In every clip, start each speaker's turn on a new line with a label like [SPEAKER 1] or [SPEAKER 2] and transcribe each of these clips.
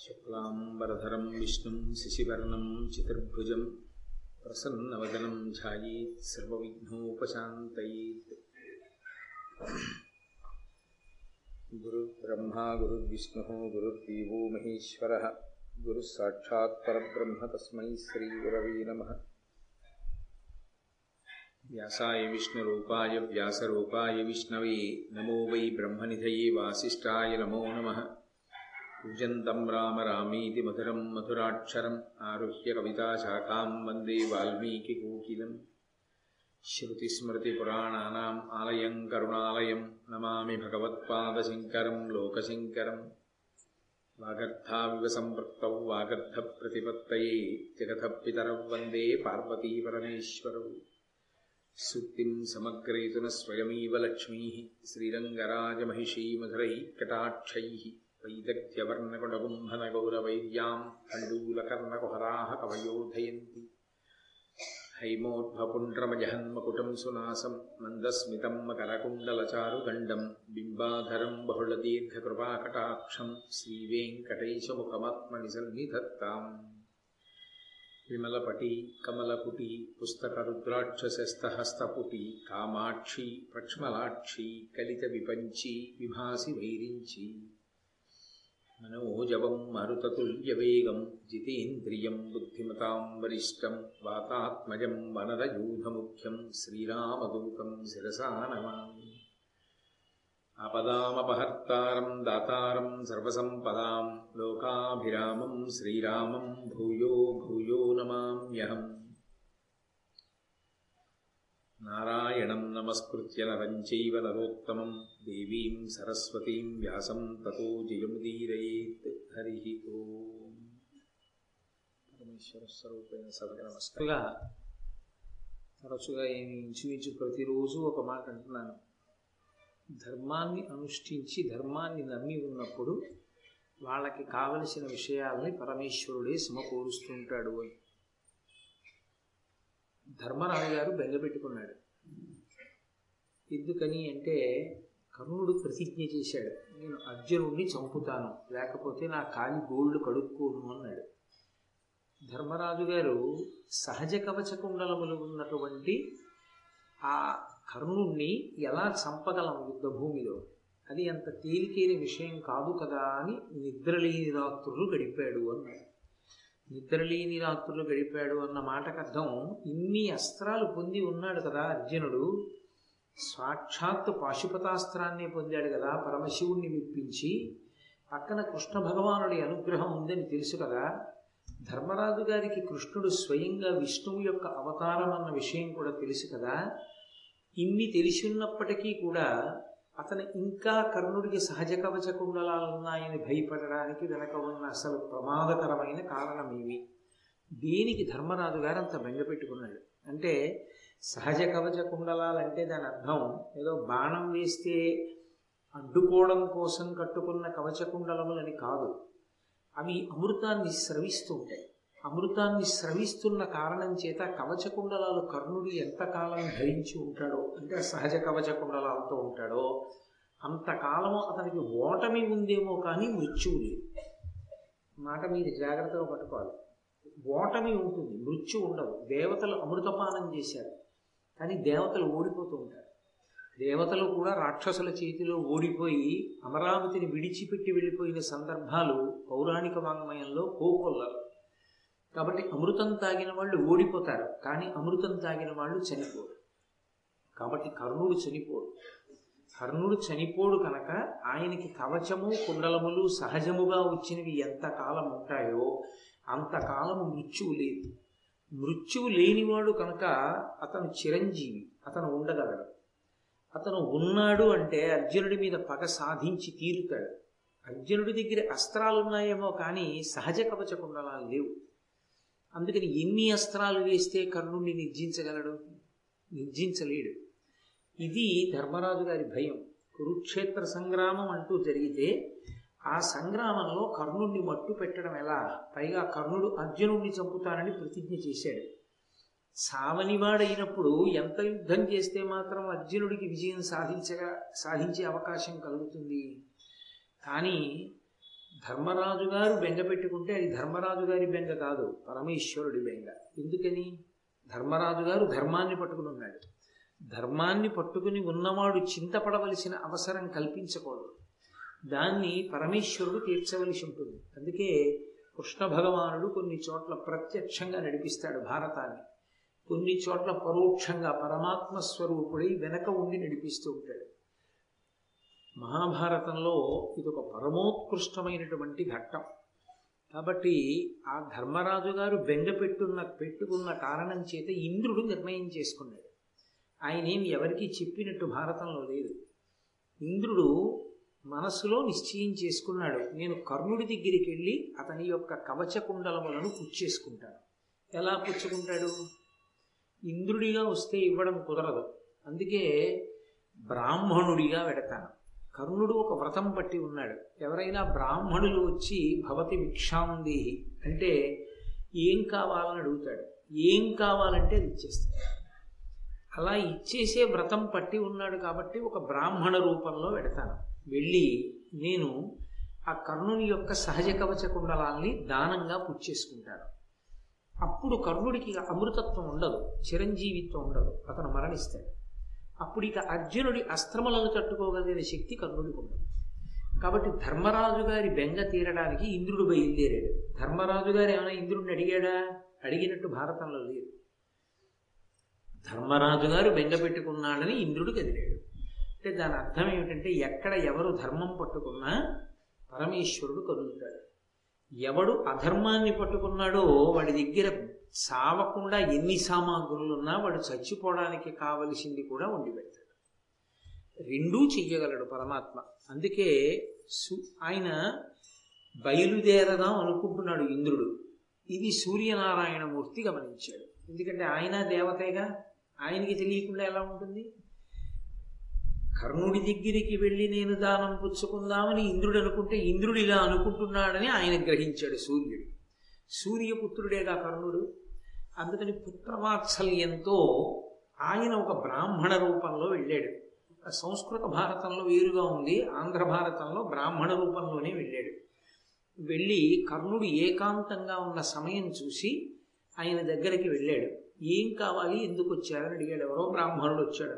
[SPEAKER 1] శుక్లాంబరధరం విష్ణుం శశివర్ణం చతుర్భుజం ప్రసన్నవదనం ధ్యాయేత్ సర్వవిఘ్నోపశాంతయేత్ గురుర్బ్రహ్మా గురుర్విష్ణుः గురుర్దేవో మహేశ్వరः గురుः సాక్షాత్ పరబ్రహ్మ తస్మై శ్రీగురవే నమः వ్యాసాయ విష్ణురూపాయ వ్యాసరూపాయ విష్ణవే నమో వై బ్రహ్మనిధయే వాసిష్ఠాయ నమో నమः కూజంతం రామ రామీతి మధురం మధురాక్షరం ఆరుహ్య కవితాశాఖాం వందే వాల్మీకికోకిలం శృతిస్మృతిపురాణానాम् ఆలయం కరుణాలయం నమామి భగవత్పాదశంకరం లోకశంకరం వాగర్థావివ సంపృక్తౌ వాగర్థప్రతిపత్తయే జగతపితరౌ వందే పార్వతీపరమేశ్వరౌ సూక్తిం సమగ్రేతున స్వయమీవ లక్ష్మీः శ్రీరంగరాజమహిషీమధురైः కటాక్షైः వైదగ్ధ్యవర్ణకుడగుంభనగౌరవైర్యాं కण्डूलकर्णकुहराः कवयोधयन्ति हैमोद्भपुण्ड्रमजहन्मकुटं सुनासं मन्दस्मितं मकरकुण्डलचारुगण्डं बिम्बाधरं बहुलदीर्घकृपाकटाक्षं श्रीवेङ्कटैशमुखमात्मनि सन्निधत्ताम् विमलपटी कमलपुटी पुस्तकरुद्राक्षसस्तहस्तपुटी कामाक्षी प्रक्ष्मलाक्षी कलितविपञ्ची विभासि वैरिञ्ची मनोजवं मरुततुल्यवेगं जितेन्द्रियं बुद्धिमतां वरिष्ठं वातात्मजं वनरयूधमुख्यं श्रीरामदूतं शिरसा नमामि आपदामपहर्तारं दातारं सर्वसम्पदां लोकाभिरामं श्रीरामं भूयो भूयो नमाम्यहम् नारायणं नमस्कृत्य नरं चैव नरोत्तमं देवीं सरस्वतीं व्यासं ततो जयमुदीरयेत् हरिः ఓం పరమేశ్వర స్వరూపైన సభకు నమస్కారంగా తరచుగా ఏమి ఇంచుమించు ప్రతిరోజు ఒక మాట అంటున్నాను ధర్మాన్ని అనుష్ఠించి ధర్మాన్ని నమ్మి ఉన్నప్పుడు వాళ్ళకి కావలసిన విషయాల్ని పరమేశ్వరుడే సమకూరుస్తుంటాడు అని ధర్మరాజు గారు బెంగపెట్టుకున్నాడు ఎందుకని అంటే కర్ణుడు ప్రతిజ్ఞ చేశాడు నేను అర్జునుడిని చంపుతాను లేకపోతే నా కాలి గోళ్ళు కడుక్కోను అన్నాడు ధర్మరాజు గారు సహజ కవచ కుండలములు ఉన్నటువంటి ఆ కర్ణుణ్ణి ఎలా చంపగలం యుద్ధ భూమిలో అది అంత తేలికైన విషయం కాదు కదా అని నిద్రలేని రాత్రులు గడిపాడు అన్నాడు నిద్రలేని రాత్రులు గడిపాడు అన్న మాటకు అర్థం ఇన్ని అస్త్రాలు పొంది ఉన్నాడు కదా అర్జునుడు సాక్షాత్తు పాశుపతాస్త్రాన్ని పొందాడు కదా పరమశివుణ్ణి మెప్పించి పక్కన కృష్ణ భగవానుడి అనుగ్రహం ఉందని తెలుసు కదా ధర్మరాజు గారికి కృష్ణుడు స్వయంగా విష్ణువు యొక్క అవతారం అన్న విషయం కూడా తెలుసు కదా ఇన్ని తెలిసి ఉన్నప్పటికీ కూడా అతను ఇంకా కర్ణుడికి సహజ కవచ కుండలాలు ఉన్నాయని భయపడడానికి వెనక ఉన్న అసలు ప్రమాదకరమైన కారణం ఏమి దేనికి ధర్మరాజు గారు అంత బెంగపెట్టుకున్నాడు అంటే సహజ కవచ కుండలాలంటే దాని అర్థం ఏదో బాణం వేస్తే అడ్డుకోవడం కోసం కట్టుకున్న కవచ కుండలములని కాదు అవి అమృతాన్ని స్రవిస్తూ ఉంటాయి అమృతాన్ని స్రవిస్తున్న కారణం చేత కవచ కుండలాలు కర్ణుడు ఎంతకాలం ధరించి ఉంటాడో అంటే సహజ కవచ కుండలాలతో ఉంటాడో అంతకాలము అతనికి ఓటమి ఉందేమో కానీ మృత్యువు లేదు మాట మీరు జాగ్రత్తగా పట్టుకోవాలి ఓటమి ఉంటుంది మృత్యు ఉండదు దేవతలు అమృతపానం చేశారు కానీ దేవతలు ఓడిపోతూ ఉంటారు దేవతలు కూడా రాక్షసుల చేతిలో ఓడిపోయి అమరావతిని విడిచిపెట్టి వెళ్ళిపోయిన సందర్భాలు పౌరాణిక వాంగ్మయంలో కోకొల్లలు కాబట్టి అమృతం తాగిన వాళ్ళు ఓడిపోతారు కానీ అమృతం తాగిన వాళ్ళు చనిపోరు కాబట్టి కర్ణుడు చనిపోడు కర్ణుడు చనిపోడు కనుక ఆయనకి కవచము కుండలములు సహజముగా వచ్చినవి ఎంతకాలం ఉంటాయో అంతకాలము మృత్యువు లేదు మృత్యువు లేనివాడు కనుక అతను చిరంజీవి అతను ఉండగలడు అతను ఉన్నాడు అంటే అర్జునుడి మీద పగ సాధించి తీరుతాడు అర్జునుడి దగ్గర అస్త్రాలు ఉన్నాయేమో కానీ సహజ కవచ కుండలాలు లేవు అందుకని ఎన్ని అస్త్రాలు వేస్తే కర్ణుడిని నిర్జించగలడు నిర్జించలేడు ఇది ధర్మరాజు గారి భయం కురుక్షేత్ర సంగ్రామం అంటూ జరిగితే ఆ సంగ్రామంలో కర్ణుడిని మట్టు పెట్టడం ఎలా పైగా కర్ణుడు అర్జునుడిని చంపుతానని ప్రతిజ్ఞ చేశాడు సావనివాడైనప్పుడు ఎంత యుద్ధం చేస్తే మాత్రం అర్జునుడికి విజయం సాధించగా సాధించే అవకాశం కలుగుతుంది కానీ ధర్మరాజు గారు బెంగ పెట్టుకుంటే అది ధర్మరాజు గారి బెంగ కాదు పరమేశ్వరుడి బెంగ ఎందుకని ధర్మరాజు గారు ధర్మాన్ని పట్టుకుని ఉన్నాడు ధర్మాన్ని పట్టుకుని ఉన్నవాడు చింతపడవలసిన అవసరం కల్పించకూడదు దాన్ని పరమేశ్వరుడు తీర్చవలసి ఉంటుంది అందుకే కృష్ణ భగవానుడు కొన్ని చోట్ల ప్రత్యక్షంగా నడిపిస్తాడు భారతాన్ని కొన్ని చోట్ల పరోక్షంగా పరమాత్మ స్వరూపుడై వెనక ఉండి నడిపిస్తూ ఉంటాడు మహాభారతంలో ఇది ఒక పరమోత్కృష్టమైనటువంటి ఘట్టం కాబట్టి ఆ ధర్మరాజు గారు బెంగ పెట్టున్న పెట్టుకున్న కారణం చేత ఇంద్రుడు నిర్ణయం చేసుకున్నాడు ఆయన ఏం ఎవరికి చెప్పినట్టు భారతంలో లేదు ఇంద్రుడు మనసులో నిశ్చయం చేసుకున్నాడు నేను కర్ణుడి దగ్గరికి వెళ్ళి అతని యొక్క కవచ కుండలములను పుచ్చేసుకుంటాను ఎలా పుచ్చుకుంటాడు ఇంద్రుడిగా వస్తే ఇవ్వడం కుదరదు అందుకే బ్రాహ్మణుడిగా పెడతాను కర్ణుడు ఒక వ్రతం పట్టి ఉన్నాడు ఎవరైనా బ్రాహ్మణులు వచ్చి భవతి భిక్షాందేహి అంటే ఏం కావాలని అడుగుతాడు ఏం కావాలంటే అది ఇచ్చేస్తాడు అలా ఇచ్చేసే వ్రతం పట్టి ఉన్నాడు కాబట్టి ఒక బ్రాహ్మణ రూపంలో పెడతాను వెళ్ళి నేను ఆ కర్ణుని యొక్క సహజ కవచ కుండలాల్ని దానంగా పుచ్చేసుకుంటాను అప్పుడు కర్ణుడికి అమృతత్వం ఉండదు చిరంజీవిత్వం ఉండదు అతను మరణిస్తాడు అప్పుడు ఇక అర్జునుడి అస్త్రములను తట్టుకోగలిగిన శక్తి కర్ణుడికి ఉండదు కాబట్టి ధర్మరాజు గారి బెంగ తీరడానికి ఇంద్రుడు బయలుదేరాడు ధర్మరాజు గారు ఏమైనా ఇంద్రుడిని అడిగాడా అడిగినట్టు భారతంలో లేదు ధర్మరాజు గారు బెంగ పెట్టుకున్నాడని ఇంద్రుడు కదిలాడు అంటే దాని అర్థం ఏమిటంటే ఎక్కడ ఎవరు ధర్మం పట్టుకున్నా పరమేశ్వరుడు కదులుతాడు ఎవడు అధర్మాన్ని పట్టుకున్నాడో వాడి దగ్గర సావకుండా ఎన్ని సామాగ్రులున్నా వాడు చచ్చిపోవడానికి కావలసింది కూడా వండి పెడతాడు రెండూ చెయ్యగలడు పరమాత్మ అందుకే సు ఆయన బయలుదేరదాం అనుకుంటున్నాడు ఇంద్రుడు ఇది సూర్యనారాయణమూర్తి గమనించాడు ఎందుకంటే ఆయన దేవతేగా ఆయనకి తెలియకుండా ఎలా ఉంటుంది కర్ణుడి దగ్గరికి వెళ్ళి నేను దానం పుచ్చుకుందామని ఇంద్రుడు అనుకుంటే ఇంద్రుడు ఇలా అనుకుంటున్నాడని ఆయన గ్రహించాడు సూర్యుడు సూర్యపుత్రుడేగా కర్ణుడు అందుకని పుత్రవాత్సల్యంతో ఆయన ఒక బ్రాహ్మణ రూపంలో వెళ్ళాడు సంస్కృత భారతంలో వేరుగా ఉంది ఆంధ్ర భారతంలో బ్రాహ్మణ రూపంలోనే వెళ్ళాడు వెళ్ళి కర్ణుడు ఏకాంతంగా ఉన్న సమయం చూసి ఆయన దగ్గరికి వెళ్ళాడు ఏం కావాలి ఎందుకు వచ్చారని అడిగాడు ఎవరో బ్రాహ్మణుడు వచ్చాడు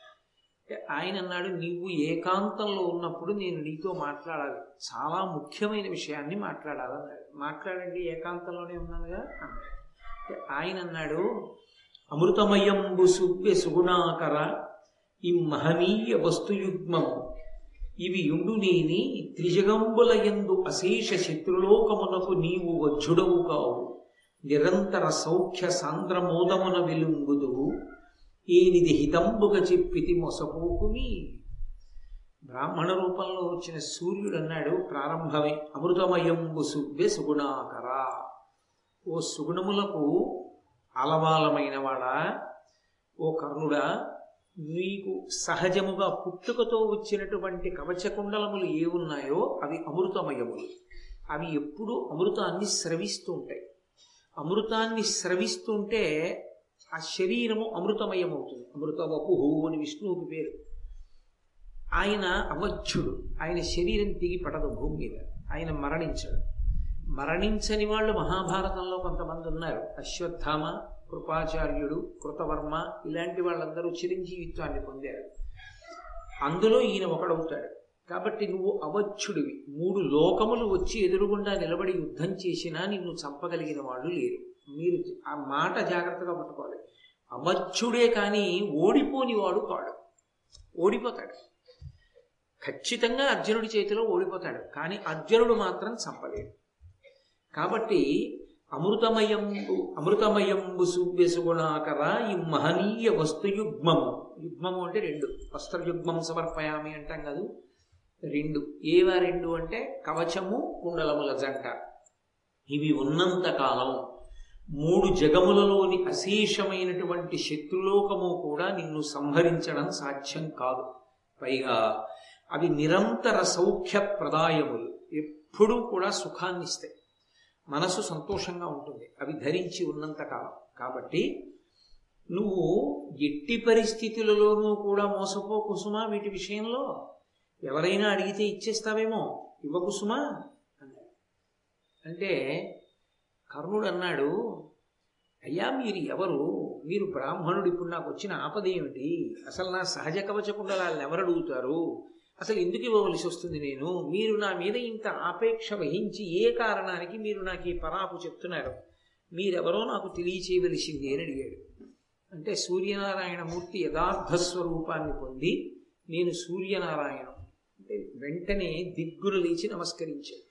[SPEAKER 1] ఆయన అన్నాడు నీవు ఏకాంతంలో ఉన్నప్పుడు నేను నీతో మాట్లాడాలి చాలా ముఖ్యమైన విషయాన్ని మాట్లాడాలన్నాడు మాట్లాడండి ఏకాంతంలోనే ఉన్నానుగా అన్నాడు ఆయన అన్నాడు అమృతమయంబు సువ్య సుగుణాకర ఈ మహనీయ వస్తుయుగ్మము ఇవి యుండు నేని త్రిజగంబుల ఎందు అశేష శత్రులోకమునకు నీవు వజ్జుడవు కావు నిరంతర సౌఖ్య సాంద్రమోదమున వెలుంగుదువు ఏనిది హితంబుగా చెప్పితి మొసపోకుమి బ్రాహ్మణ రూపంలో వచ్చిన సూర్యుడు అన్నాడు ప్రారంభమే అమృతమయంబు సువ్వె సుగుణాకర ఓ సుగుణములకు అలవాలమైన వాడా ఓ కర్ణుడా నీకు సహజముగా పుట్టుకతో వచ్చినటువంటి కవచకుండలములు ఏ ఉన్నాయో అవి అమృతమయములు అవి ఎప్పుడూ అమృతాన్ని స్రవిస్తూ ఉంటాయి అమృతాన్ని స్రవిస్తుంటే ఆ శరీరము అమృతమయమవుతుంది అమృత వపుహు అని విష్ణువుకి పేరు ఆయన అవధ్యుడు ఆయన శరీరం దిగి పడదు భూమి మీద ఆయన మరణించాడు మరణించని వాళ్ళు మహాభారతంలో కొంతమంది ఉన్నారు అశ్వత్థామ కృపాచార్యుడు కృతవర్మ ఇలాంటి వాళ్ళందరూ చిరంజీవిత్వాన్ని పొందారు అందులో ఈయన ఒకడవుతాడు కాబట్టి నువ్వు అవధ్యుడివి మూడు లోకములు వచ్చి ఎదురుగుండా నిలబడి యుద్ధం చేసినా నిన్ను చంపగలిగిన వాళ్ళు లేరు మీరు ఆ మాట జాగ్రత్తగా పట్టుకోవాలి అవధ్యుడే కానీ ఓడిపోని వాడు కాడు ఓడిపోతాడు ఖచ్చితంగా అర్జునుడి చేతిలో ఓడిపోతాడు కానీ అర్జునుడు మాత్రం చంపలేడు కాబట్టి అమృతమయంబు అమృతమయంబు సువ్యసుగుణాకర ఈ మహనీయ వస్తు యుగ్మము యుగ్మము అంటే రెండు వస్త్రయుగ్మం సమర్పయామి అంటాం కాదు రెండు ఏవా రెండు అంటే కవచము కుండలముల జంట ఇవి ఉన్నంత కాలం మూడు జగములలోని అశేషమైనటువంటి శత్రులోకము కూడా నిన్ను సంహరించడం సాధ్యం కాదు పైగా అవి నిరంతర సౌఖ్య ప్రదాయములు ఎప్పుడూ కూడా సుఖాన్ని ఇస్తాయి మనసు సంతోషంగా ఉంటుంది అవి ధరించి ఉన్నంతకాలం కాబట్టి నువ్వు ఎట్టి పరిస్థితులలోనూ కూడా మోసపో కుసుమా వీటి విషయంలో ఎవరైనా అడిగితే ఇచ్చేస్తావేమో ఇవ్వ కుసుమా అన్నాడు అంటే కర్ణుడు అన్నాడు అయ్యా మీరు ఎవరు మీరు బ్రాహ్మణుడు ఇప్పుడు నాకు వచ్చిన ఆపద ఏమిటి అసలు నా సహజ కవచ కుండలాలను ఎవరు అడుగుతారు అసలు ఎందుకు ఇవ్వవలసి వస్తుంది నేను మీరు నా మీద ఇంత ఆపేక్ష వహించి ఏ కారణానికి మీరు నాకు ఈ పరాపు చెప్తున్నారు మీరెవరో నాకు తెలియచేయవలసింది అని అడిగాడు అంటే సూర్యనారాయణమూర్తి యథార్థ స్వరూపాన్ని పొంది నేను సూర్యనారాయణం అంటే వెంటనే దిగ్గులు లేచి నమస్కరించాడు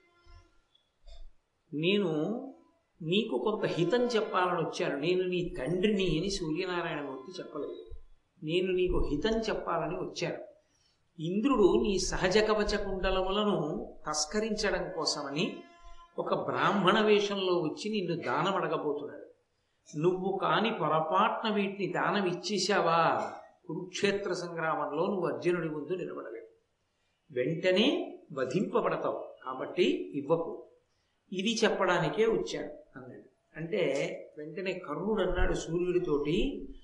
[SPEAKER 1] నేను నీకు కొంత హితం చెప్పాలని వచ్చాను నేను నీ తండ్రిని అని సూర్యనారాయణమూర్తి చెప్పలేదు నేను నీకు హితం చెప్పాలని వచ్చాను ఇంద్రుడు నీ సహజ కవచ కుండలములను తస్కరించడం కోసమని ఒక బ్రాహ్మణ వేషంలో వచ్చి నిన్ను దానం అడగబోతున్నాడు నువ్వు కాని పొరపాటున వీటిని దానం ఇచ్చేశావా కురుక్షేత్ర సంగ్రామంలో నువ్వు అర్జునుడి ముందు నిలబడలేవు వెంటనే వధింపబడతావు కాబట్టి ఇవ్వకు ఇది చెప్పడానికే వచ్చాడు అన్నాడు అంటే వెంటనే కర్ణుడు అన్నాడు సూర్యుడితోటి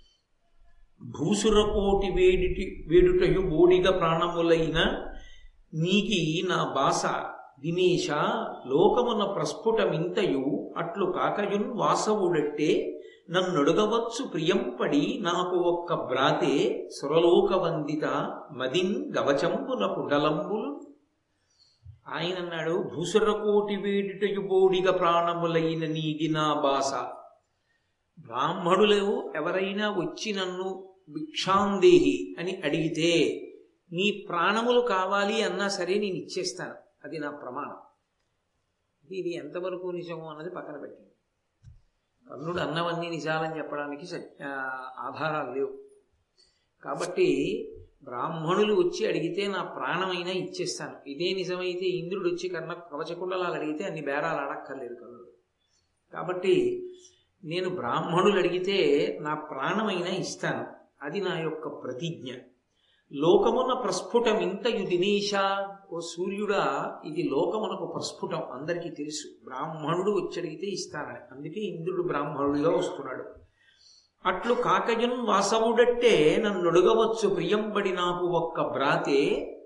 [SPEAKER 1] భూసురకోటి వేడిటి వేడుటయు బోడిగ ప్రాణములైన నీకి నా బాస దినేశ లోకమున ప్రస్ఫుటమింతయు అట్లు కాకయున్ వాసవుడట్టే నన్నొడగవచ్చు ప్రియంపడి నాకు ఒక్క బ్రాతే సురలోక వందిత మదిన్ గవచంబున కుండలంబులు ఆయన అన్నాడు భూసురకోటి వేడిటయు బోడిగ ప్రాణములైన నీగి నా బాస బ్రాహ్మణులు ఎవరైనా వచ్చి నన్ను భిక్షాందేహి అని అడిగితే నీ ప్రాణములు కావాలి అన్నా సరే నేను ఇచ్చేస్తాను అది నా ప్రమాణం ఇది ఎంతవరకు నిజము అన్నది పక్కన పెట్టింది కర్ణుడు అన్నవన్నీ నిజాలని చెప్పడానికి ఆధారాలు లేవు కాబట్టి బ్రాహ్మణులు వచ్చి అడిగితే నా ప్రాణమైనా ఇచ్చేస్తాను ఇదే నిజమైతే ఇంద్రుడు వచ్చి కర్ణ కవచకుండలాలు అడిగితే అన్ని బేరాలు అడక్కర్లేదు కర్ణుడు కాబట్టి నేను బ్రాహ్మణులు అడిగితే నా ప్రాణమైనా ఇస్తాను అది నా యొక్క ప్రతిజ్ఞ లోకమున ప్రస్ఫుటం ఇంతయు దినేశ ఓ సూర్యుడా ఇది లోకమునకు ప్రస్ఫుటం అందరికీ తెలుసు బ్రాహ్మణుడు వచ్చడిగితే ఇస్తానని అందుకే ఇంద్రుడు బ్రాహ్మణుడిగా వస్తున్నాడు అట్లు కాకయున్ వాసవుడట్టే నన్నుడగవచ్చు ప్రియంబడి నాకు ఒక్క బ్రాతే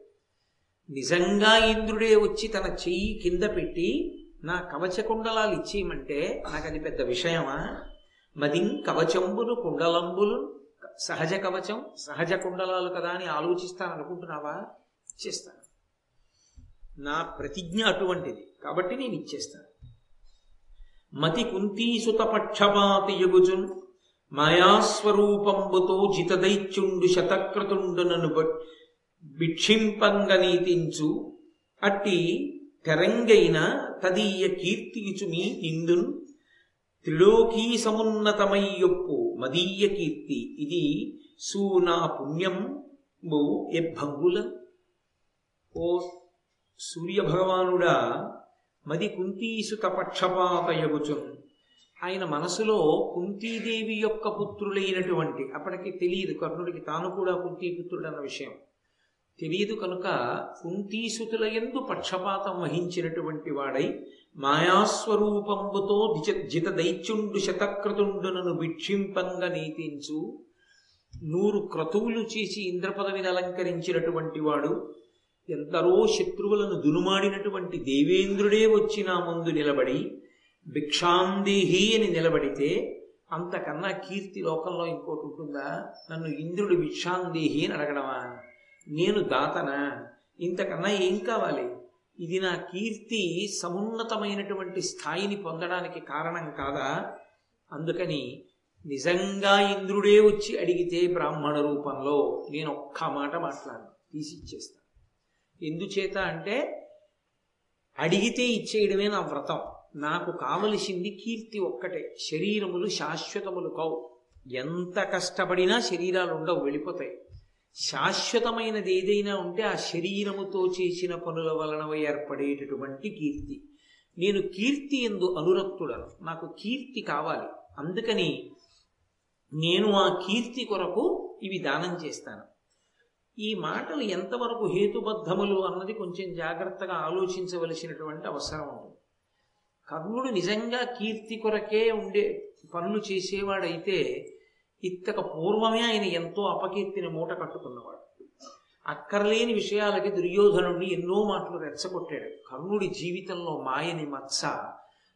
[SPEAKER 1] నిజంగా ఇంద్రుడే వచ్చి తన చెయ్యి కింద పెట్టి నా కవచ కుండలాలు ఇచ్చేయమంటే నాకు అది పెద్ద విషయమా మదిం కవచంబులు కుండలంబులు సహజ కవచం సహజ కుండలాలు కదా అని ఆలోచిస్తాను అనుకుంటున్నావా ఇచ్చేస్తాను నా ప్రతిజ్ఞ అటువంటిది కాబట్టి నేను ఇచ్చేస్తాను మతి కుంతీసుత పక్షపాతి యగుజున్ మాయాస్వరూపంబుతో జితదైత్యుండు శతక్రతుండునను భిక్షింపంగ నీతించు అట్టి తెరంగైన తదీయ కీర్తియుచుమి ఇందున్ త్రిలోకీ సమున్నతమయ్యొప్పు మదీయ కీర్తి ఇది సూనా పుణ్యం బో ఎభంగుల ఓ సూర్యభగవానుడా మది కుంతీసుత పక్షపాతయగుచున్ ఆయన మనసులో కుంతీదేవి యొక్క పుత్రులైనటువంటి అప్పటికి తెలియదు కర్ణుడికి తాను కూడా కుంతీపుత్రుడు అన్న విషయం తెలియదు కనుక కుంతీసుతుల ఎందు పక్షపాతం వహించినటువంటి వాడై మాయాస్వరూపంబుతో జిత జిత దైత్యుండు శతక్రతుండునను భిక్షింపంగా నీతించు నూరు క్రతువులు చేసి ఇంద్రపదవిని అలంకరించినటువంటి వాడు ఎందరో శత్రువులను దునుమాడినటువంటి దేవేంద్రుడే వచ్చి నా ముందు నిలబడి భిక్షాందేహి అని నిలబడితే అంతకన్నా కీర్తి లోకంలో ఇంకోటి ఉంటుందా నన్ను ఇంద్రుడు భిక్షాందేహి అని అడగడమా నేను దాతనా ఇంతకన్నా ఏం కావాలి ఇది నా కీర్తి సమున్నతమైనటువంటి స్థాయిని పొందడానికి కారణం కాదా అందుకని నిజంగా ఇంద్రుడే వచ్చి అడిగితే బ్రాహ్మణ రూపంలో నేను ఒక్క మాట మాట్లాడను తీసి ఇచ్చేస్తాను ఎందుచేత అంటే అడిగితే ఇచ్చేయడమే నా వ్రతం నాకు కావలసింది కీర్తి ఒక్కటే శరీరములు శాశ్వతములు కావు ఎంత కష్టపడినా శరీరాలు ఉండవు వెళ్ళిపోతాయి శాశ్వతమైనది ఏదైనా ఉంటే ఆ శరీరముతో చేసిన పనుల వలన ఏర్పడేటటువంటి కీర్తి నేను కీర్తి ఎందు అనురక్తుడను నాకు కీర్తి కావాలి అందుకని నేను ఆ కీర్తి కొరకు ఇవి దానం చేస్తాను ఈ మాటలు ఎంతవరకు హేతుబద్ధములు అన్నది కొంచెం జాగ్రత్తగా ఆలోచించవలసినటువంటి అవసరం ఉంటుంది కర్ణుడు నిజంగా కీర్తి కొరకే ఉండే పనులు చేసేవాడైతే ఇత్తక పూర్వమే ఆయన ఎంతో అపకీర్తిని మూట కట్టుకున్నవాడు అక్కర్లేని విషయాలకి దుర్యోధనుడిని ఎన్నో మాటలు రెచ్చగొట్టాడు కర్ణుడి జీవితంలో మాయని మత్స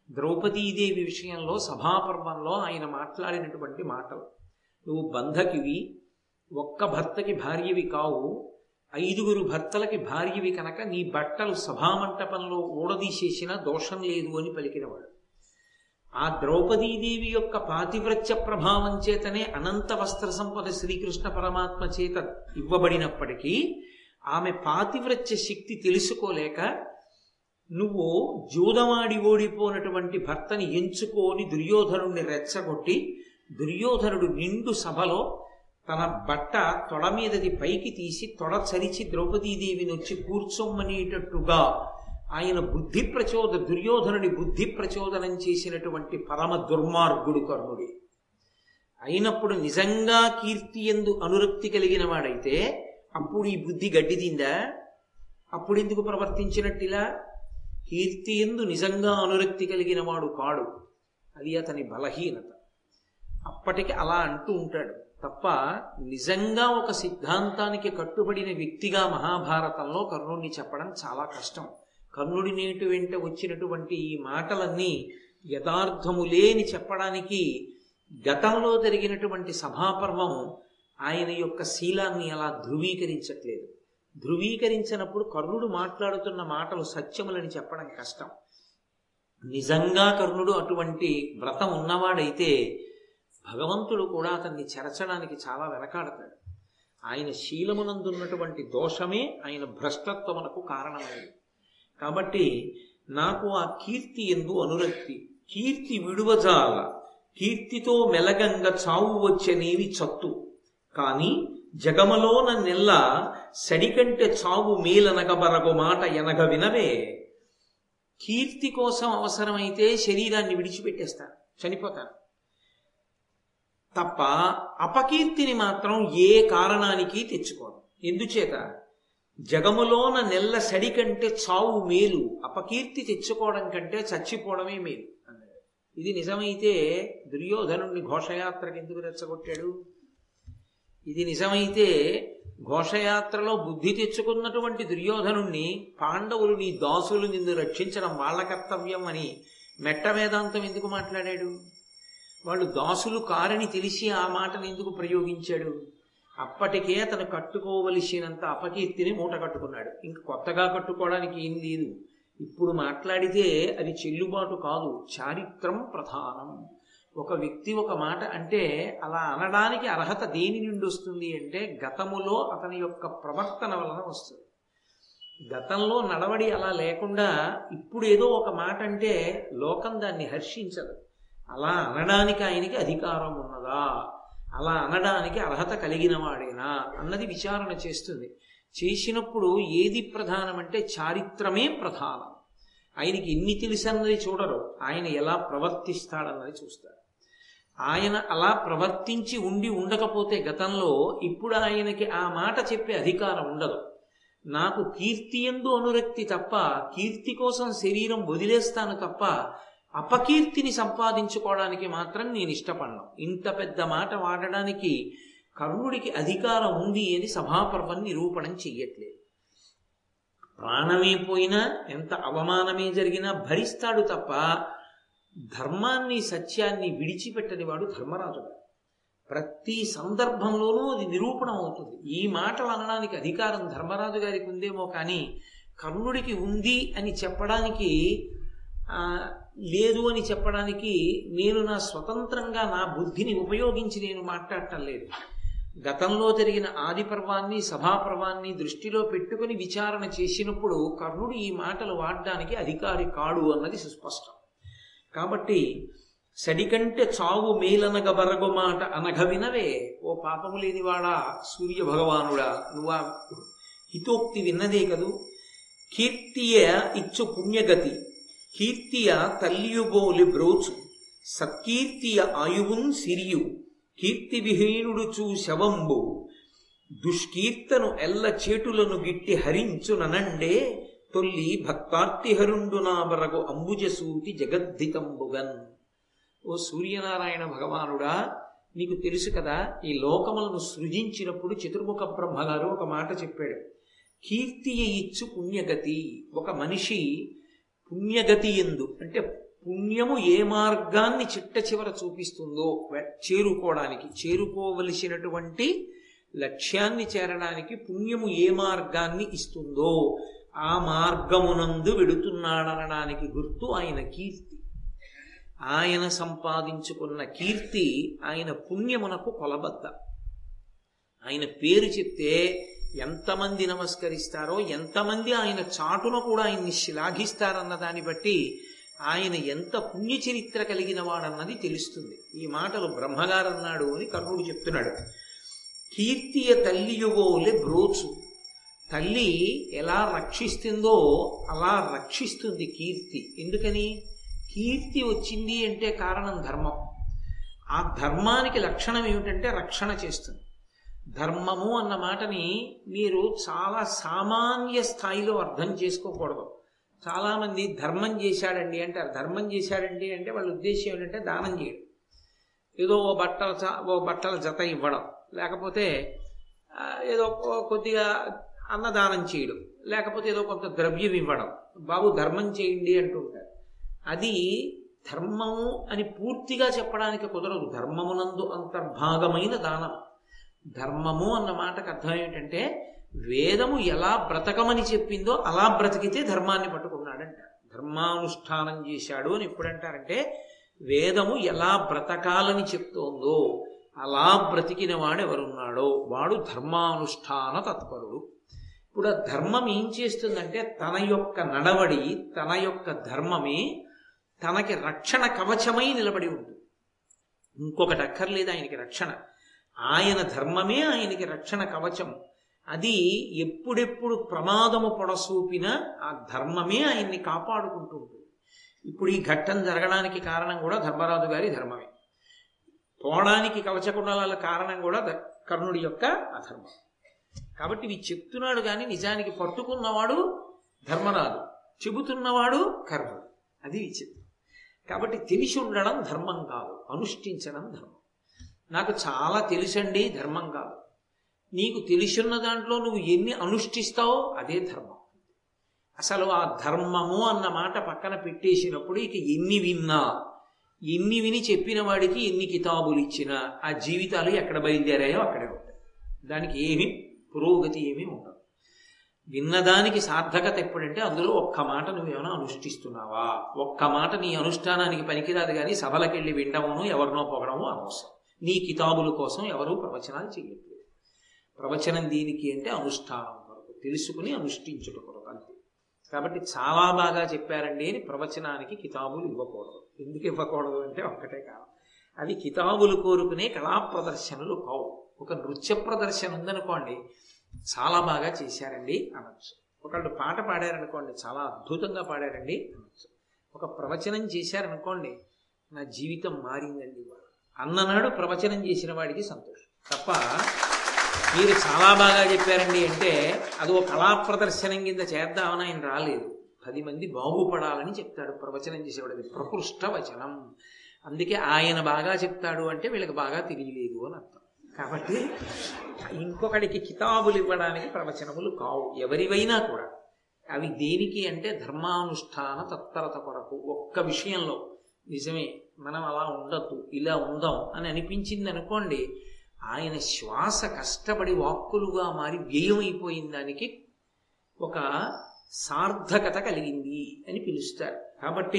[SPEAKER 1] ద్రౌపదీదేవి విషయంలో సభాపర్వంలో ఆయన మాట్లాడినటువంటి మాటలు నువ్వు బంధకివి ఒక్క భర్తకి భార్యవి కావు ఐదుగురు భర్తలకి భార్యవి కనుక నీ బట్టలు సభామంటపంలో ఊడదీసేసిన దోషం లేదు అని పలికినవాడు ఆ ద్రౌపదీదేవి యొక్క పాతివ్రత్య ప్రభావం చేతనే అనంత వస్త్ర సంపద శ్రీకృష్ణ పరమాత్మ చేత ఇవ్వబడినప్పటికీ ఆమె పాతివ్రత్య శక్తి తెలుసుకోలేక నువ్వు జూదమాడి ఓడిపోయినటువంటి భర్తని ఎంచుకొని దుర్యోధనుడిని రెచ్చగొట్టి దుర్యోధనుడు నిండు సభలో తన బట్ట తొడ మీదది పైకి తీసి తొడ చరిచి ద్రౌపదీదేవిని వచ్చి కూర్చోమ్మనేటట్టుగా ఆయన బుద్ధి ప్రచోద దుర్యోధనుడి బుద్ధి ప్రచోదనం చేసినటువంటి పరమ దుర్మార్గుడు కర్ణుడి అయినప్పుడు నిజంగా కీర్తి ఎందు అనురక్తి కలిగిన వాడైతే అప్పుడు ఈ బుద్ధి గడ్డిదిందా అప్పుడు ఎందుకు ప్రవర్తించినట్టిలా కీర్తి ఎందు నిజంగా అనురక్తి కలిగిన వాడు కాడు అది అతని బలహీనత అప్పటికి అలా అంటూ ఉంటాడు తప్ప నిజంగా ఒక సిద్ధాంతానికి కట్టుబడిన వ్యక్తిగా మహాభారతంలో కర్ణుడిని చెప్పడం చాలా కష్టం కర్ణుడి నేటి వెంట వచ్చినటువంటి ఈ మాటలన్నీ యథార్థములేని చెప్పడానికి గతంలో జరిగినటువంటి సభాపర్వం ఆయన యొక్క శీలాన్ని అలా ధృవీకరించట్లేదు ధృవీకరించినప్పుడు కర్ణుడు మాట్లాడుతున్న మాటలు సత్యములని చెప్పడం కష్టం నిజంగా కర్ణుడు అటువంటి వ్రతం ఉన్నవాడైతే భగవంతుడు కూడా అతన్ని చెరచడానికి చాలా వెనకాడతాడు ఆయన శీలమునందున్నటువంటి దోషమే ఆయన భ్రష్టత్వమునకు కారణమైంది కాబట్టి నాకు ఆ కీర్తి ఎందు అనురక్తి కీర్తి విడువజాల కీర్తితో మెలగంగ చావు వచ్చనేవి చత్తు కాని జగమలోన నెల్ల సడికంటే చావు మేలనగబరగు మాట ఎనగ వినవే కీర్తి కోసం అవసరమైతే శరీరాన్ని విడిచిపెట్టేస్తాను చనిపోతాను తప్ప అపకీర్తిని మాత్రం ఏ కారణానికి తెచ్చుకోను ఎందుచేత జగములోన నెల్ల సడి కంటే చావు మేలు అపకీర్తి తెచ్చుకోవడం కంటే చచ్చిపోవడమే మేలు అన్నాడు ఇది నిజమైతే దుర్యోధనుణ్ణి ఘోషయాత్రకు ఎందుకు రెచ్చగొట్టాడు ఇది నిజమైతే ఘోషయాత్రలో బుద్ధి తెచ్చుకున్నటువంటి దుర్యోధనుణ్ణి పాండవులు నీ దాసులు నిన్ను రక్షించడం వాళ్ళ కర్తవ్యం అని మెట్ట వేదాంతం ఎందుకు మాట్లాడాడు వాళ్ళు దాసులు కారని తెలిసి ఆ మాటను ఎందుకు ప్రయోగించాడు అప్పటికే అతను కట్టుకోవలసినంత అపకీర్తిని మూట కట్టుకున్నాడు ఇంక కొత్తగా కట్టుకోవడానికి ఏం లేదు ఇప్పుడు మాట్లాడితే అది చెల్లుబాటు కాదు చారిత్రం ప్రధానం ఒక వ్యక్తి ఒక మాట అంటే అలా అనడానికి అర్హత దేని నుండి వస్తుంది అంటే గతములో అతని యొక్క ప్రవర్తన వలన వస్తుంది గతంలో నడవడి అలా లేకుండా ఇప్పుడు ఏదో ఒక మాట అంటే లోకం దాన్ని హర్షించదు అలా అనడానికి ఆయనకి అధికారం ఉన్నదా అలా అనడానికి అర్హత కలిగిన వాడేనా అన్నది విచారణ చేస్తుంది చేసినప్పుడు ఏది ప్రధానమంటే చారిత్రమే ప్రధానం ఆయనకి ఎన్ని తెలుసన్నది చూడరు ఆయన ఎలా ప్రవర్తిస్తాడన్నది చూస్తారు ఆయన అలా ప్రవర్తించి ఉండి ఉండకపోతే గతంలో ఇప్పుడు ఆయనకి ఆ మాట చెప్పే అధికారం ఉండదు నాకు కీర్తి ఎందు అనురక్తి తప్ప కీర్తి కోసం శరీరం వదిలేస్తాను తప్ప అపకీర్తిని సంపాదించుకోవడానికి మాత్రం నేను ఇష్టపడను ఇంత పెద్ద మాట వాడడానికి కర్ణుడికి అధికారం ఉంది అని సభాపర్వం నిరూపణం చెయ్యట్లేదు ప్రాణమే పోయినా ఎంత అవమానమే జరిగినా భరిస్తాడు తప్ప ధర్మాన్ని సత్యాన్ని విడిచిపెట్టని వాడు ధర్మరాజు గారు ప్రతి సందర్భంలోనూ అది నిరూపణ అవుతుంది ఈ మాటలు అనడానికి అధికారం ధర్మరాజు గారికి ఉందేమో కానీ కర్ణుడికి ఉంది అని చెప్పడానికి లేదు అని చెప్పడానికి నేను నా స్వతంత్రంగా నా బుద్ధిని ఉపయోగించి నేను మాట్లాడటం లేదు గతంలో జరిగిన ఆది పర్వాన్ని సభాపర్వాన్ని దృష్టిలో పెట్టుకుని విచారణ చేసినప్పుడు కర్ణుడు ఈ మాటలు వాడడానికి అధికారి కాడు అన్నది సుస్పష్టం కాబట్టి సడికంటే చావు మేలనగ బరగు మాట అనగ వినవే ఓ పాపము లేనివాడా సూర్య భగవానుడా నువ్వు హితోక్తి విన్నదే కదూ కీర్తియ ఇచ్చు పుణ్యగతి కీర్తియ తల్లియుబోలి బ్రోచు సత్కీర్తియ ఆయువున్ సిరియు కీర్తి విహీనుడు చూ శవంబు దుష్కీర్తను ఎల్ల చేటులను గిట్టి హరించుననండే తొల్లి భక్తార్తిహరుండు నా బరగు అంబుజసూటి జగద్ధితంబుగన్ ఓ సూర్యనారాయణ భగవానుడా నీకు తెలుసు కదా ఈ లోకములను సృజించినప్పుడు చతుర్ముఖ బ్రహ్మగారు ఒక మాట చెప్పాడు కీర్తియ ఇచ్చు పుణ్యగతి ఒక మనిషి పుణ్యగతి ఎందు అంటే పుణ్యము ఏ మార్గాన్ని చిట్ట చివర చూపిస్తుందో వె- చేరుకోవడానికి చేరుకోవలసినటువంటి లక్ష్యాన్ని చేరడానికి పుణ్యము ఏ మార్గాన్ని ఇస్తుందో ఆ మార్గమునందు వెడుతున్నాడనడానికి గుర్తు ఆయన కీర్తి ఆయన సంపాదించుకున్న కీర్తి ఆయన పుణ్యమునకు కొలబద్ద ఆయన పేరు చెప్తే ఎంతమంది నమస్కరిస్తారో ఎంతమంది ఆయన చాటున కూడా ఆయన్ని శ్లాఘిస్తారన్న దాన్ని బట్టి ఆయన ఎంత పుణ్యచరిత్ర కలిగిన వాడన్నది తెలుస్తుంది ఈ మాటలు బ్రహ్మగారు అన్నాడు అని కర్ణుడు చెప్తున్నాడు కీర్తియ తల్లియువోలే బ్రోచు తల్లి ఎలా రక్షిస్తుందో అలా రక్షిస్తుంది కీర్తి ఎందుకని కీర్తి వచ్చింది అంటే కారణం ధర్మం ఆ ధర్మానికి లక్షణం ఏమిటంటే రక్షణ చేస్తుంది ధర్మము అన్న మాటని మీరు చాలా సామాన్య స్థాయిలో అర్థం చేసుకోకూడదు చాలామంది ధర్మం చేశాడండి అంటారు ధర్మం చేశాడండి అంటే వాళ్ళ ఉద్దేశం ఏంటంటే దానం చేయడం ఏదో ఓ బట్టల చ- ఓ బట్టల జత ఇవ్వడం లేకపోతే ఆ, ఏదో ఓ కొద్దిగా అన్నదానం చేయడం లేకపోతే ఏదో కొంత ద్రవ్యం ఇవ్వడం బాబు ధర్మం చేయండి అంటుంటారు అది ధర్మము అని పూర్తిగా చెప్పడానికి కుదరదు ధర్మమునందు అంతర్భాగమైన దానం ధర్మము అన్న మాటకు అర్థం ఏమిటంటే వేదము ఎలా బ్రతకమని చెప్పిందో అలా బ్రతికితే ధర్మాన్ని పట్టుకున్నాడంట ధర్మానుష్ఠానం చేశాడు అని ఎప్పుడంటారంటే వేదము ఎలా బ్రతకాలని చెప్తోందో అలా బ్రతికిన వాడు ఎవరున్నాడో వాడు ధర్మానుష్ఠాన తత్పరుడు ఇప్పుడు ఆ ధర్మం ఏం చేస్తుందంటే తన యొక్క నడవడి తన యొక్క ధర్మమే తనకి రక్షణ కవచమై నిలబడి ఉంటుంది ఇంకొకటి అక్కర్లేదు ఆయనకి రక్షణ ఆయన ధర్మమే ఆయనకి రక్షణ కవచం అది ఎప్పుడెప్పుడు ప్రమాదము పొడసూపినా ఆ ధర్మమే ఆయన్ని కాపాడుకుంటూ ఉంటుంది ఇప్పుడు ఈ ఘట్టం జరగడానికి కారణం కూడా ధర్మరాజు గారి ధర్మమే పోవడానికి కవచకుండలాల కారణం కూడా ద- కర్ణుడి యొక్క అధర్మం కాబట్టి ఇవి చెప్తున్నాడు కానీ నిజానికి పట్టుకున్నవాడు ధర్మరాజు చెబుతున్నవాడు కర్ణుడు అది విచిత్రం కాబట్టి తెలిసి ఉండడం ధర్మం కాదు అనుష్ఠించడం ధర్మం నాకు చాలా తెలుసండి ధర్మం కాదు నీకు తెలిసున్న దాంట్లో నువ్వు ఎన్ని అనుష్ఠిస్తావో అదే ధర్మం అసలు ఆ ధర్మము అన్న మాట పక్కన పెట్టేసినప్పుడు ఇక ఎన్ని విన్నా ఎన్ని విని చెప్పిన వాడికి ఎన్ని కితాబులు ఇచ్చినా ఆ జీవితాలు ఎక్కడ బయలుదేరాయో అక్కడే ఉంటాయి దానికి ఏమీ పురోగతి ఏమీ ఉండదు విన్నదానికి సార్థకత ఎప్పుడంటే అందులో ఒక్క మాట నువ్వేమైనా అనుష్ఠిస్తున్నావా ఒక్క మాట నీ అనుష్ఠానానికి పనికిరాదు కానీ సభలకెళ్ళి వినడమును ఎవరినో పొగడము అనవసరం నీ కితాబుల కోసం ఎవరూ ప్రవచనాలు చేయట్లేదు ప్రవచనం దీనికి అంటే అనుష్ఠానం కొరకు తెలుసుకుని అనుష్ఠించుట కొరకు అంతే కాబట్టి చాలా బాగా చెప్పారండి అని ప్రవచనానికి కితాబులు ఇవ్వకూడదు ఎందుకు ఇవ్వకూడదు అంటే ఒక్కటే కారణం అవి కితాబులు కోరుకునే కళా ప్రదర్శనలు కావు ఒక నృత్య ప్రదర్శన ఉందనుకోండి చాలా బాగా చేశారండి అనొచ్చు ఒకళ్ళు పాట పాడారనుకోండి చాలా అద్భుతంగా పాడారండి అనొచ్చు ఒక ప్రవచనం చేశారనుకోండి నా జీవితం మారిందండి ఇవాళ అన్ననాడు ప్రవచనం చేసిన వాడికి సంతోషం తప్ప మీరు చాలా బాగా చెప్పారండి అంటే అది ఒక కళా ప్రదర్శనం కింద చేద్దామని ఆయన రాలేదు పది మంది బాగుపడాలని చెప్తాడు ప్రవచనం చేసేవాడు అది ప్రకృష్ట వచనం అందుకే ఆయన బాగా చెప్తాడు అంటే వీళ్ళకి బాగా తెలియలేదు అని అర్థం కాబట్టి ఇంకొకడికి కితాబులు ఇవ్వడానికి ప్రవచనములు కావు ఎవరివైనా కూడా అవి దేనికి అంటే ధర్మానుష్ఠాన తత్పరత కొరకు ఒక్క విషయంలో నిజమే మనం అలా ఉండద్దు ఇలా ఉందాం అని అనిపించింది అనుకోండి ఆయన శ్వాస కష్టపడి వాక్కులుగా మారి వ్యయమైపోయిన దానికి ఒక సార్థకత కలిగింది అని పిలుస్తారు కాబట్టి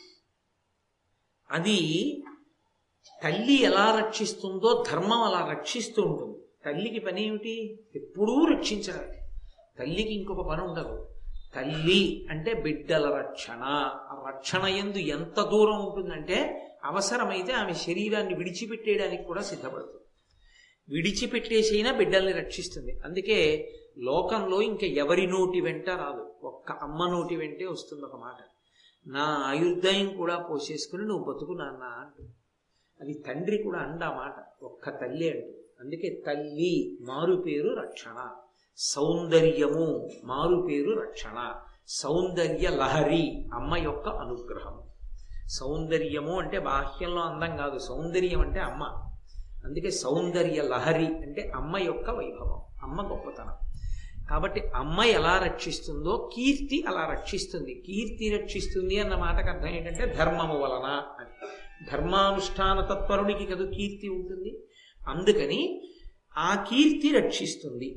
[SPEAKER 1] అది తల్లి ఎలా రక్షిస్తుందో ధర్మం అలా రక్షిస్తూ ఉంటుంది తల్లికి పని ఏమిటి ఎప్పుడూ రక్షించడం తల్లికి ఇంకొక పని ఉండదు తల్లి అంటే బిడ్డల రక్షణ ఆ రక్షణ ఎందు ఎంత దూరం ఉంటుందంటే అవసరమైతే ఆమె శరీరాన్ని విడిచిపెట్టేయడానికి కూడా సిద్ధపడుతుంది విడిచిపెట్టేసైనా బిడ్డల్ని రక్షిస్తుంది అందుకే లోకంలో ఇంకా ఎవరి నోటి వెంట రాదు ఒక్క అమ్మ నోటి వెంటే వస్తుంది ఒక మాట నా ఆయుర్దాయం కూడా పోసేసుకుని నువ్వు బతుకు నాన్న అంటు అది తండ్రి కూడా అండ ఆ మాట ఒక్క తల్లి అంటు అందుకే తల్లి మారు పేరు రక్షణ సౌందర్యము మారు పేరు రక్షణ సౌందర్య లహరి అమ్మ యొక్క అనుగ్రహం సౌందర్యము అంటే బాహ్యంలో అందం కాదు సౌందర్యం అంటే అమ్మ అందుకే సౌందర్య లహరి అంటే అమ్మ యొక్క వైభవం అమ్మ గొప్పతనం కాబట్టి అమ్మ ఎలా రక్షిస్తుందో కీర్తి అలా రక్షిస్తుంది కీర్తి రక్షిస్తుంది అన్న మాటకు అర్థం ఏంటంటే ధర్మము వలన అని ధర్మానుష్ఠాన తత్పరునికి కదా కీర్తి ఉంటుంది అందుకని ఆ కీర్తి రక్షిస్తుంది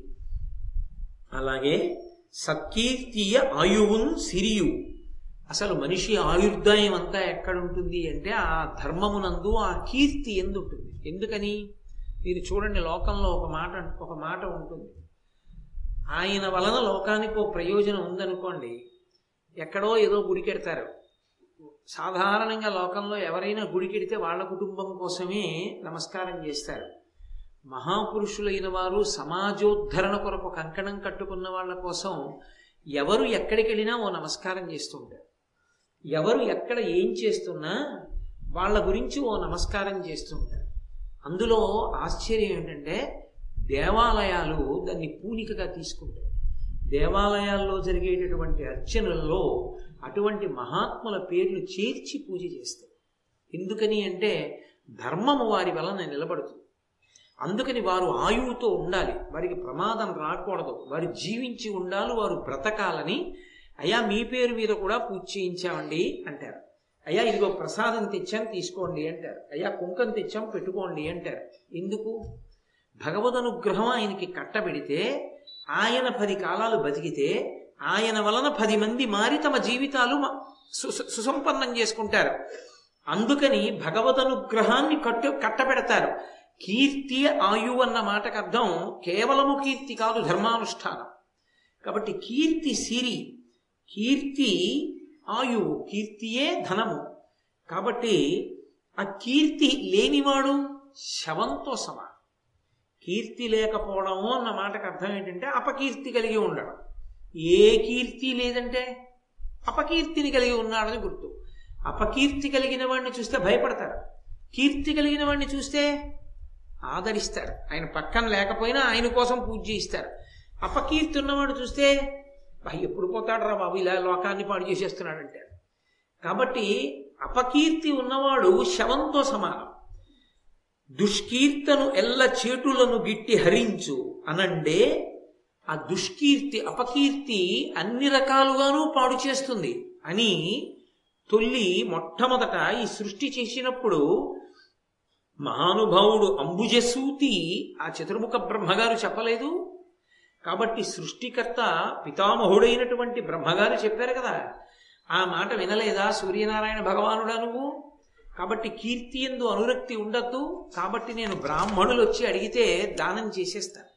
[SPEAKER 1] అలాగే సత్కీర్తియ ఆయువున్ సిరియు అసలు మనిషి ఆయుర్దాయం అంతా ఎక్కడుంటుంది అంటే ఆ ధర్మమునందు ఆ కీర్తి ఎందుంటుంది ఎందుకని మీరు చూడండి లోకంలో ఒక మాట ఒక మాట ఉంటుంది ఆయన వలన లోకానికి ఓ ప్రయోజనం ఉందనుకోండి ఎక్కడో ఏదో గుడికెడతారు సాధారణంగా లోకంలో ఎవరైనా గుడికెడితే వాళ్ళ కుటుంబం కోసమే నమస్కారం చేస్తారు మహాపురుషులైన వారు సమాజోద్ధరణ కొరకు కంకణం కట్టుకున్న వాళ్ళ కోసం ఎవరు ఎక్కడికి వెళ్ళినా ఓ నమస్కారం చేస్తుంటారు ఎవరు ఎక్కడ ఏం చేస్తున్నా వాళ్ళ గురించి ఓ నమస్కారం చేస్తుంటారు అందులో ఆశ్చర్యం ఏంటంటే దేవాలయాలు దాన్ని పూనికగా తీసుకుంటాయి దేవాలయాల్లో జరిగేటటువంటి అర్చనల్లో అటువంటి మహాత్ముల పేర్లు చేర్చి పూజ చేస్తాయి ఎందుకని అంటే ధర్మము వారి వలన నిలబడుతుంది అందుకని వారు ఆయువుతో ఉండాలి వారికి ప్రమాదం రాకూడదు వారు జీవించి ఉండాలి వారు బ్రతకాలని అయ్యా మీ పేరు మీద కూడా పూజ చేయించామండి అంటారు అయ్యా ఇదిగో ప్రసాదం తెచ్చాం తీసుకోండి అంటారు అయ్యా కుంకం తెచ్చాం పెట్టుకోండి అంటారు ఎందుకు భగవద్ అనుగ్రహం ఆయనకి కట్టబెడితే ఆయన పది కాలాలు బతికితే ఆయన వలన పది మంది మారి తమ జీవితాలు సుసంపన్నం చేసుకుంటారు అందుకని భగవద్ అనుగ్రహాన్ని కట్టు కట్టబెడతారు కీర్తి ఆయు అన్న మాటకు అర్థం కేవలము కీర్తి కాదు ధర్మానుష్ఠానం కాబట్టి కీర్తి సిరి కీర్తి ఆయువు కీర్తియే ధనము కాబట్టి ఆ కీర్తి లేనివాడు శవంతో సమానం కీర్తి లేకపోవడము అన్న మాటకు అర్థం ఏంటంటే అపకీర్తి కలిగి ఉండడం ఏ కీర్తి లేదంటే అపకీర్తిని కలిగి ఉన్నాడని గుర్తు అపకీర్తి కలిగిన వాడిని చూస్తే భయపడతారు కీర్తి కలిగిన వాడిని చూస్తే ఆదరిస్తారు ఆయన పక్కన లేకపోయినా ఆయన కోసం పూజ చేయిస్తారు అపకీర్తి ఉన్నవాడు చూస్తే ఎప్పుడు పోతాడు రా బాబు ఇలా లోకాన్ని పాడు చేసేస్తున్నాడు అంటారు కాబట్టి అపకీర్తి ఉన్నవాడు శవంతో సమానం దుష్కీర్తను ఎల్ల చేటులను గిట్టి హరించు అనండే ఆ దుష్కీర్తి అపకీర్తి అన్ని రకాలుగానూ పాడు చేస్తుంది అని తొల్లి మొట్టమొదట ఈ సృష్టి చేసినప్పుడు మహానుభావుడు అంబుజసూతి ఆ చతుర్ముఖ బ్రహ్మగారు చెప్పలేదు కాబట్టి సృష్టికర్త పితామహుడైనటువంటి బ్రహ్మగారు చెప్పారు కదా ఆ మాట వినలేదా సూర్యనారాయణ భగవానుడా నువ్వు కాబట్టి కీర్తి ఎందు అనురక్తి ఉండద్దు కాబట్టి నేను బ్రాహ్మణులు వచ్చి అడిగితే దానం చేసేస్తాను